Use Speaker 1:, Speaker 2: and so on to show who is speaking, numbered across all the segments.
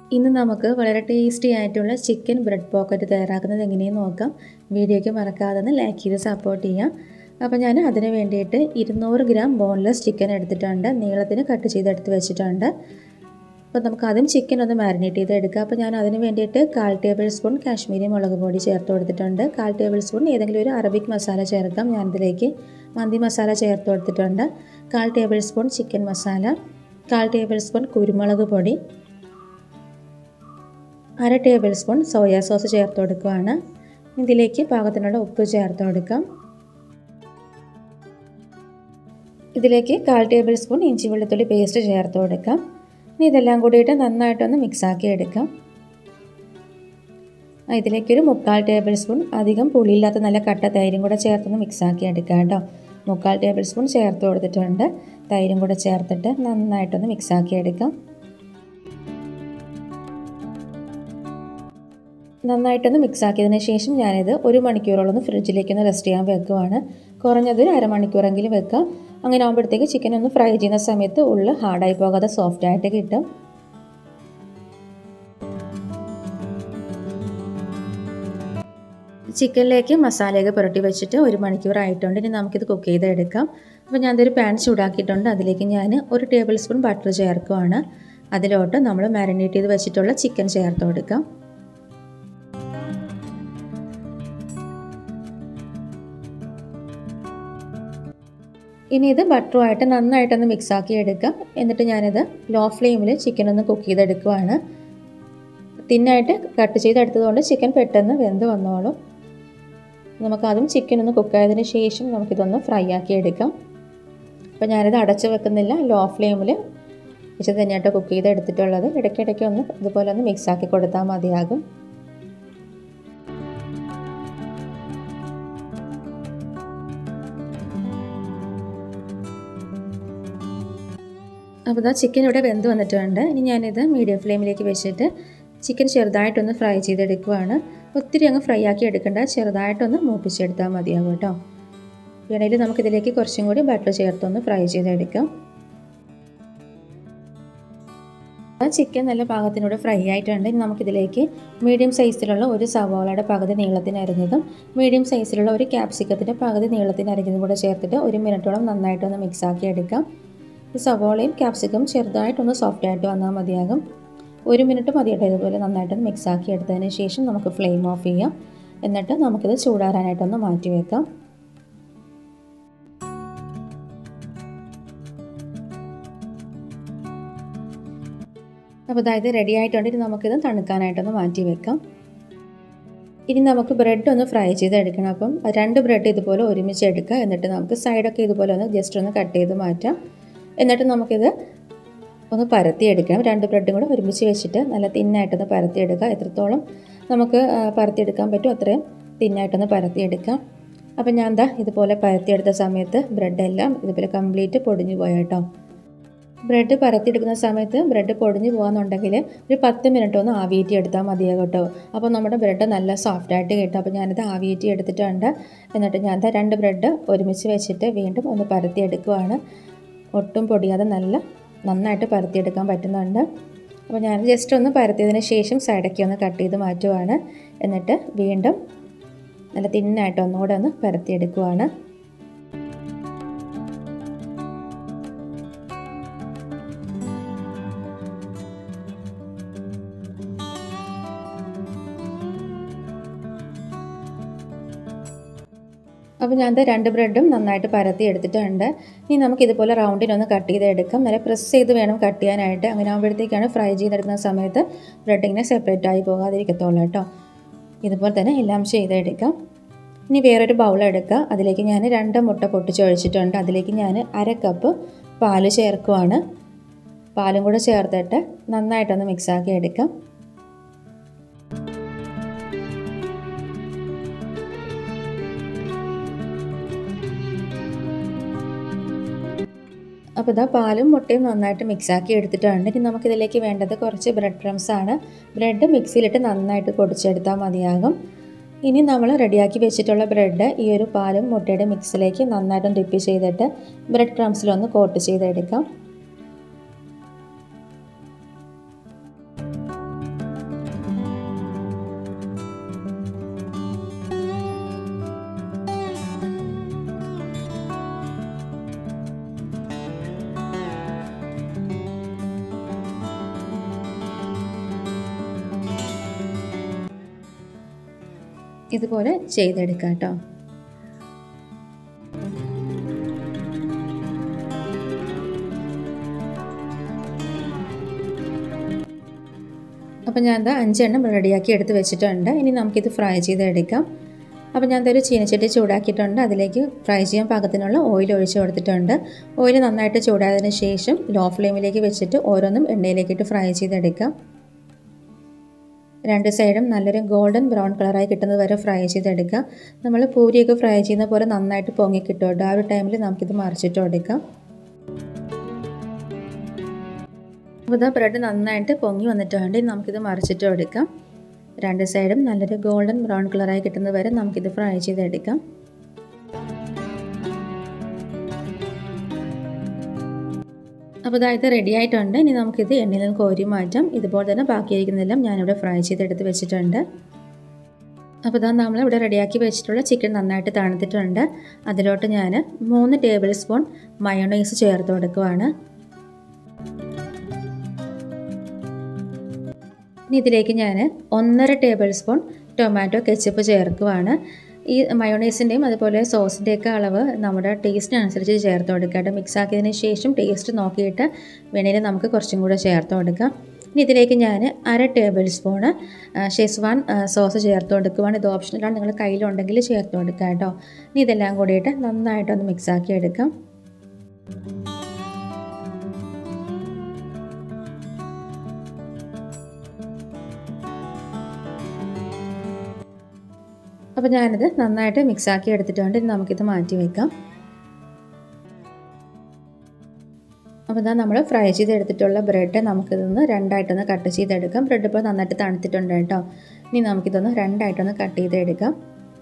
Speaker 1: ഇന്ന് നമുക്ക് വളരെ ടേസ്റ്റി ആയിട്ടുള്ള ചിക്കൻ ബ്രെഡ് പോക്കറ്റ് തയ്യാറാക്കുന്നത് എങ്ങനെയെന്ന് നോക്കാം വീഡിയോയ്ക്ക് മറക്കാതെ ഒന്ന് ലൈക്ക് ചെയ്ത് സപ്പോർട്ട് ചെയ്യാം അപ്പോൾ ഞാൻ അതിന് വേണ്ടിയിട്ട് ഇരുന്നൂറ് ഗ്രാം ബോൺലെസ് ചിക്കൻ എടുത്തിട്ടുണ്ട് നീളത്തിന് കട്ട് ചെയ്തെടുത്ത് വെച്ചിട്ടുണ്ട് അപ്പോൾ നമുക്ക് ആദ്യം ചിക്കൻ ഒന്ന് മാരിനേറ്റ് ചെയ്ത് എടുക്കാം അപ്പോൾ ഞാൻ അതിന് വേണ്ടിയിട്ട് കാൽ ടേബിൾ സ്പൂൺ കാശ്മീരി മുളക് പൊടി ചേർത്ത് കൊടുത്തിട്ടുണ്ട് കാൽ ടേബിൾ സ്പൂൺ ഏതെങ്കിലും ഒരു അറബിക് മസാല ചേർക്കാം ഞാനിതിലേക്ക് മന്തി മസാല ചേർത്ത് കൊടുത്തിട്ടുണ്ട് കാൽ ടേബിൾ സ്പൂൺ ചിക്കൻ മസാല കാൽ ടേബിൾ സ്പൂൺ കുരുമുളക് പൊടി അര ടേബിൾ സ്പൂൺ സോയാ സോസ് ചേർത്ത് കൊടുക്കുകയാണ് ഇതിലേക്ക് പാകത്തിനുള്ള ഉപ്പ് ചേർത്ത് കൊടുക്കാം ഇതിലേക്ക് കാൽ ടേബിൾ സ്പൂൺ ഇഞ്ചി വെളുത്തുള്ളി പേസ്റ്റ് ചേർത്ത് കൊടുക്കാം ഇനി ഇതെല്ലാം കൂടിയിട്ട് നന്നായിട്ടൊന്ന് മിക്സാക്കി എടുക്കാം ഇതിലേക്കൊരു മുക്കാൽ ടേബിൾ സ്പൂൺ അധികം പുളിയില്ലാത്ത നല്ല കട്ട തൈരും കൂടെ ചേർത്തൊന്ന് മിക്സാക്കി എടുക്കാം കേട്ടോ മുക്കാൽ ടേബിൾ സ്പൂൺ ചേർത്ത് കൊടുത്തിട്ടുണ്ട് തൈരും കൂടെ ചേർത്തിട്ട് നന്നായിട്ടൊന്ന് മിക്സാക്കി എടുക്കാം നന്നായിട്ടൊന്ന് മിക്സ് ആക്കിയതിന് ശേഷം ഞാനിത് ഒരു മണിക്കൂറോളം ഒന്ന് ഫ്രിഡ്ജിലേക്കൊന്ന് റെസ്റ്റ് ചെയ്യാൻ വെക്കുവാണ് കുറഞ്ഞതൊരു അരമണിക്കൂറെങ്കിലും വെക്കാം അങ്ങനെ ആകുമ്പോഴത്തേക്ക് ചിക്കൻ ഒന്ന് ഫ്രൈ ചെയ്യുന്ന സമയത്ത് ഉള്ളിൽ ഹാർഡായി പോകാതെ സോഫ്റ്റ് ആയിട്ട് കിട്ടും ചിക്കനിലേക്ക് മസാലയൊക്കെ പുരട്ടി വെച്ചിട്ട് ഒരു മണിക്കൂർ ആയിട്ടുണ്ട് ഇനി നമുക്കിത് കുക്ക് ചെയ്തെടുക്കാം അപ്പോൾ ഞാനൊരു പാൻ ചൂടാക്കിയിട്ടുണ്ട് അതിലേക്ക് ഞാൻ ഒരു ടേബിൾ സ്പൂൺ ബട്ടർ ചേർക്കുവാണ് അതിലോട്ട് നമ്മൾ മാരിനേറ്റ് ചെയ്ത് വെച്ചിട്ടുള്ള ചിക്കൻ ചേർത്ത് കൊടുക്കാം ഇനി ഇത് ബട്ടറുമായിട്ട് നന്നായിട്ടൊന്ന് മിക്സ് ആക്കി എടുക്കാം എന്നിട്ട് ഞാനിത് ലോ ഫ്ലെയിമിൽ ചിക്കൻ ഒന്ന് കുക്ക് ചെയ്തെടുക്കുവാണ് തിന്നായിട്ട് കട്ട് ചെയ്തെടുത്തതുകൊണ്ട് ചിക്കൻ പെട്ടെന്ന് വെന്ത് വന്നോളും നമുക്കതും ചിക്കൻ ഒന്ന് കുക്കായതിന് ശേഷം നമുക്കിതൊന്ന് ഫ്രൈ ആക്കി എടുക്കാം അപ്പോൾ ഞാനിത് അടച്ച് വെക്കുന്നില്ല ലോ ഫ്ലെയിമിൽ വെച്ച് തന്നെയായിട്ട് കുക്ക് ചെയ്ത് എടുത്തിട്ടുള്ളത് ഇടയ്ക്കിടയ്ക്ക് ഒന്ന് ഇതുപോലെ ഒന്ന് മിക്സ് ആക്കി കൊടുത്താൽ മതിയാകും അപ്പോൾ ഇതാ ചിക്കൻ ഇവിടെ വെന്ത് വന്നിട്ടുണ്ട് ഇനി ഞാനിത് മീഡിയം ഫ്ലെയിമിലേക്ക് വെച്ചിട്ട് ചിക്കൻ ചെറുതായിട്ടൊന്ന് ഫ്രൈ ചെയ്തെടുക്കുവാണ് ഒത്തിരി അങ്ങ് ഫ്രൈ ആക്കി എടുക്കേണ്ട ചെറുതായിട്ടൊന്ന് മൂപ്പിച്ചെടുത്താൽ മതിയാകും കേട്ടോ ഇടയിൽ നമുക്കിതിലേക്ക് കുറച്ചും കൂടി ബട്ടർ ചേർത്തൊന്ന് ഫ്രൈ ചെയ്തെടുക്കാം ആ ചിക്കൻ നല്ല പാകത്തിനൂടെ ഫ്രൈ ആയിട്ടുണ്ട് ഇനി നമുക്കിതിലേക്ക് മീഡിയം സൈസിലുള്ള ഒരു സവാളയുടെ പകുതി നീളത്തിന് അരിഞ്ഞതും മീഡിയം സൈസിലുള്ള ഒരു ക്യാപ്സിക്കത്തിൻ്റെ പകുതി നീളത്തിന് അരിഞ്ഞതും കൂടെ ചേർത്തിട്ട് ഒരു മിനിറ്റോളം നന്നായിട്ടൊന്ന് മിക്സ് ആക്കി എടുക്കാം ഈ സവോളയും ക്യാപ്സിക്കം ചെറുതായിട്ടൊന്ന് സോഫ്റ്റ് ആയിട്ട് വന്നാൽ മതിയാകും ഒരു മിനിറ്റ് മതിയായിട്ട് ഇതുപോലെ നന്നായിട്ടൊന്ന് മിക്സ് ആക്കി എടുത്തതിന് ശേഷം നമുക്ക് ഫ്ലെയിം ഓഫ് ചെയ്യാം എന്നിട്ട് നമുക്കിത് ചൂടാറാനായിട്ടൊന്ന് മാറ്റി വെക്കാം അപ്പോൾ അതായത് റെഡി ആയിട്ടുണ്ട് ഇനി നമുക്കിത് തണുക്കാനായിട്ടൊന്ന് മാറ്റി വെക്കാം ഇനി നമുക്ക് ബ്രെഡ് ഒന്ന് ഫ്രൈ ചെയ്തെടുക്കണം അപ്പം രണ്ട് ബ്രെഡ് ഇതുപോലെ ഒരുമിച്ച് എടുക്കുക എന്നിട്ട് നമുക്ക് സൈഡൊക്കെ ഇതുപോലെ ഒന്ന് ജസ്റ്റ് ഒന്ന് കട്ട് ചെയ്ത് മാറ്റാം എന്നിട്ട് നമുക്കിത് ഒന്ന് പരത്തിയെടുക്കണം രണ്ട് ബ്രെഡും കൂടെ ഒരുമിച്ച് വെച്ചിട്ട് നല്ല തിന്നായിട്ടൊന്ന് പരത്തിയെടുക്കുക എത്രത്തോളം നമുക്ക് പരത്തിയെടുക്കാൻ പറ്റും അത്രയും തിന്നായിട്ടൊന്ന് പരത്തിയെടുക്കാം അപ്പം ഞാൻ എന്താ ഇതുപോലെ പരത്തിയെടുത്ത സമയത്ത് ബ്രെഡെല്ലാം ഇതുപോലെ കംപ്ലീറ്റ് പൊടിഞ്ഞു പോയ കേട്ടോ ബ്രെഡ് പരത്തിയെടുക്കുന്ന സമയത്ത് ബ്രെഡ് പൊടിഞ്ഞു പോകാന്നുണ്ടെങ്കിൽ ഒരു പത്ത് മിനിറ്റ് ഒന്ന് ആവിയേറ്റി എടുത്താൽ മതിയാകും കേട്ടോ അപ്പോൾ നമ്മുടെ ബ്രെഡ് നല്ല സോഫ്റ്റായിട്ട് കിട്ടും അപ്പോൾ ഞാനിത് ആവിയേറ്റി എടുത്തിട്ടുണ്ട് എന്നിട്ട് ഞാൻ രണ്ട് ബ്രെഡ് ഒരുമിച്ച് വെച്ചിട്ട് വീണ്ടും ഒന്ന് പരത്തിയെടുക്കുവാണ് ഒട്ടും പൊടിയാതെ നല്ല നന്നായിട്ട് പരത്തിയെടുക്കാൻ പറ്റുന്നുണ്ട് അപ്പോൾ ഞാൻ ജസ്റ്റ് ഒന്ന് പരത്തിയതിന് ശേഷം സൈഡൊക്കെ ഒന്ന് കട്ട് ചെയ്ത് മാറ്റുവാണ് എന്നിട്ട് വീണ്ടും നല്ല തിന്നായിട്ട് ഒന്നുകൂടെ ഒന്ന് പരത്തിയെടുക്കുവാണ് അപ്പോൾ ഞാൻ രണ്ട് ബ്രെഡും നന്നായിട്ട് പരത്തി എടുത്തിട്ടുണ്ട് ഇനി നമുക്ക് ഇതുപോലെ റൗണ്ടിനൊന്ന് കട്ട് ചെയ്തെടുക്കാം നല്ല പ്രസ് ചെയ്ത് വേണം കട്ട് ചെയ്യാനായിട്ട് അങ്ങനെ ആകുമ്പോഴത്തേക്കാണ് ഫ്രൈ ചെയ്തെടുക്കുന്ന സമയത്ത് ബ്രെഡ് ഇങ്ങനെ സെപ്പറേറ്റ് ആയി പോകാതിരിക്കത്തുള്ളൂ കേട്ടോ ഇതുപോലെ തന്നെ എല്ലാം ചെയ്തെടുക്കാം ഇനി വേറൊരു ബൗൾ എടുക്കുക അതിലേക്ക് ഞാൻ രണ്ട് മുട്ട പൊട്ടിച്ചൊഴിച്ചിട്ടുണ്ട് അതിലേക്ക് ഞാൻ അര കപ്പ് പാല് ചേർക്കുവാണ് പാലും കൂടെ ചേർത്തിട്ട് നന്നായിട്ടൊന്ന് മിക്സാക്കി എടുക്കാം അപ്പോൾ ഇതാ പാലും മുട്ടയും നന്നായിട്ട് മിക്സാക്കി എടുത്തിട്ടുണ്ട് ഇനി നമുക്കിതിലേക്ക് വേണ്ടത് കുറച്ച് ബ്രെഡ് ക്രംസ് ആണ് ബ്രെഡ് മിക്സിയിലിട്ട് നന്നായിട്ട് പൊടിച്ചെടുത്താൽ മതിയാകും ഇനി നമ്മൾ റെഡിയാക്കി വെച്ചിട്ടുള്ള ബ്രെഡ് ഈ ഒരു പാലും മുട്ടയുടെ മിക്സിലേക്ക് നന്നായിട്ടും ഡിപ്പ് ചെയ്തിട്ട് ബ്രെഡ് ക്രംസിലൊന്ന് കോട്ട് ചെയ്തെടുക്കാം ഇതുപോലെ ചെയ്തെടുക്കാം കേട്ടോ അപ്പോൾ ഞാൻ എന്താ അഞ്ചെണ്ണം റെഡിയാക്കി എടുത്ത് വെച്ചിട്ടുണ്ട് ഇനി നമുക്കിത് ഫ്രൈ ചെയ്തെടുക്കാം അപ്പോൾ ഞാൻ ഒരു ചീനച്ചട്ടി ചൂടാക്കിയിട്ടുണ്ട് അതിലേക്ക് ഫ്രൈ ചെയ്യാൻ പാകത്തിനുള്ള ഓയിൽ ഒഴിച്ച് കൊടുത്തിട്ടുണ്ട് ഓയിൽ നന്നായിട്ട് ചൂടായതിന് ശേഷം ലോ ഫ്ലെയിമിലേക്ക് വെച്ചിട്ട് ഓരോന്നും എണ്ണയിലേക്കിട്ട് ഫ്രൈ ചെയ്തെടുക്കാം രണ്ട് സൈഡും നല്ലൊരു ഗോൾഡൻ ബ്രൗൺ കളറായി കിട്ടുന്നത് വരെ ഫ്രൈ ചെയ്തെടുക്കാം നമ്മൾ പൂരിയൊക്കെ ഫ്രൈ ചെയ്യുന്ന പോലെ നന്നായിട്ട് പൊങ്ങി കിട്ടും ആ ഒരു ടൈമിൽ നമുക്കിത് മറിച്ചിട്ട് എടുക്കാം അപ്പോൾ ഇതാ ബ്രെഡ് നന്നായിട്ട് പൊങ്ങി വന്നിട്ടുണ്ട് നമുക്കിത് മറിച്ചിട്ട് എടുക്കാം രണ്ട് സൈഡും നല്ലൊരു ഗോൾഡൻ ബ്രൗൺ കളറായി കിട്ടുന്നത് വരെ നമുക്കിത് ഫ്രൈ ചെയ്തെടുക്കാം അപ്പോൾ ഇതായത് റെഡി ആയിട്ടുണ്ട് ഇനി നമുക്കിത് എണ്ണയിൽ നിന്ന് കോരി മാറ്റാം ഇതുപോലെ തന്നെ ബാക്കിയിരിക്കുന്നതെല്ലാം ഞാനിവിടെ ഫ്രൈ ചെയ്തെടുത്ത് വെച്ചിട്ടുണ്ട് അപ്പോൾ ഇതാ നമ്മളിവിടെ റെഡിയാക്കി വെച്ചിട്ടുള്ള ചിക്കൻ നന്നായിട്ട് തണുത്തിട്ടുണ്ട് അതിലോട്ട് ഞാൻ മൂന്ന് ടേബിൾ സ്പൂൺ മയോണൈസ് ചേർത്ത് കൊടുക്കുവാണ് ഇനി ഇതിലേക്ക് ഞാൻ ഒന്നര ടേബിൾ സ്പൂൺ ടൊമാറ്റോ കെച്ചപ്പ് ചേർക്കുവാണ് ഈ മയോണൈസിൻ്റെയും അതുപോലെ സോസിൻ്റെയൊക്കെ അളവ് നമ്മുടെ ടേസ്റ്റിനനുസരിച്ച് ചേർത്ത് കൊടുക്കുക മിക്സ് ആക്കിയതിന് ശേഷം ടേസ്റ്റ് നോക്കിയിട്ട് വേണമെങ്കിൽ നമുക്ക് കുറച്ചും കൂടെ ചേർത്ത് കൊടുക്കാം ഇനി ഇതിലേക്ക് ഞാൻ അര ടേബിൾ സ്പൂണ് ഷെസ്വാൻ സോസ് ചേർത്ത് കൊടുക്കുവാണ് ഇത് ഓപ്ഷണലാണ് നിങ്ങൾ കയ്യിലുണ്ടെങ്കിൽ ചേർത്ത് കൊടുക്കുക കേട്ടോ ഇനി ഇതെല്ലാം കൂടിയിട്ട് നന്നായിട്ടൊന്ന് മിക്സ് ആക്കി എടുക്കാം അപ്പോൾ ഞാനിത് നന്നായിട്ട് മിക്സാക്കി എടുത്തിട്ടുണ്ട് ഇനി നമുക്കിത് മാറ്റി വയ്ക്കാം അപ്പോൾ ഇതാ നമ്മൾ ഫ്രൈ ചെയ്തെടുത്തിട്ടുള്ള ബ്രെഡ് നമുക്കിതൊന്ന് രണ്ടായിട്ടൊന്ന് കട്ട് ചെയ്തെടുക്കാം ബ്രെഡ് ഇപ്പോൾ നന്നായിട്ട് തണുത്തിട്ടുണ്ട് കേട്ടോ ഇനി നമുക്കിതൊന്ന് രണ്ടായിട്ടൊന്ന് കട്ട് ചെയ്തെടുക്കാം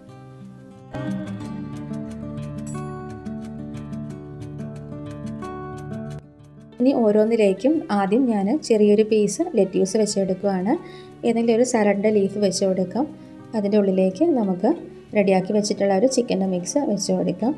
Speaker 1: ഇനി ഓരോന്നിലേക്കും ആദ്യം ഞാൻ ചെറിയൊരു പീസ് ലെറ്റ്യൂസ് വെച്ചെടുക്കുവാണ് ഏതെങ്കിലും ഒരു സലഡിൻ്റെ ലീഫ് വെച്ച് കൊടുക്കാം അതിൻ്റെ ഉള്ളിലേക്ക് നമുക്ക് റെഡിയാക്കി വെച്ചിട്ടുള്ള ഒരു ചിക്കൻ്റെ മിക്സ് വെച്ച് കൊടുക്കാം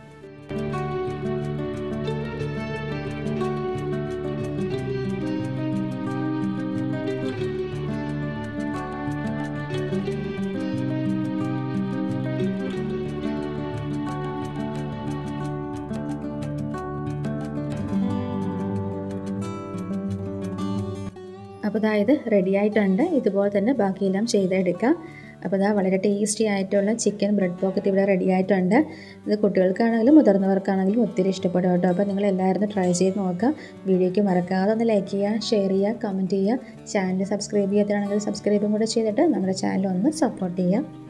Speaker 1: അപ്പോൾ അതായത് റെഡി ആയിട്ടുണ്ട് ഇതുപോലെ തന്നെ ബാക്കിയെല്ലാം ചെയ്തെടുക്കാം അപ്പോൾ ഇതാ വളരെ ടേസ്റ്റി ആയിട്ടുള്ള ചിക്കൻ ബ്രെഡ് പോക്കറ്റ് ഇവിടെ റെഡി ആയിട്ടുണ്ട് ഇത് കുട്ടികൾക്കാണെങ്കിലും മുതിർന്നവർക്കാണെങ്കിലും ഒത്തിരി ഇഷ്ടപ്പെടും കേട്ടോ അപ്പോൾ നിങ്ങൾ എല്ലാവരും ട്രൈ ചെയ്ത് നോക്കുക വീഡിയോയ്ക്ക് മറക്കാതെ ഒന്ന് ലൈക്ക് ചെയ്യുക ഷെയർ ചെയ്യുക കമൻറ്റ് ചെയ്യുക ചാനൽ സബ്സ്ക്രൈബ് ചെയ്യാത്തതാണെങ്കിൽ സബ്സ്ക്രൈബും കൂടെ ചെയ്തിട്ട് നമ്മുടെ ചാനൽ ഒന്ന് സപ്പോർട്ട് ചെയ്യുക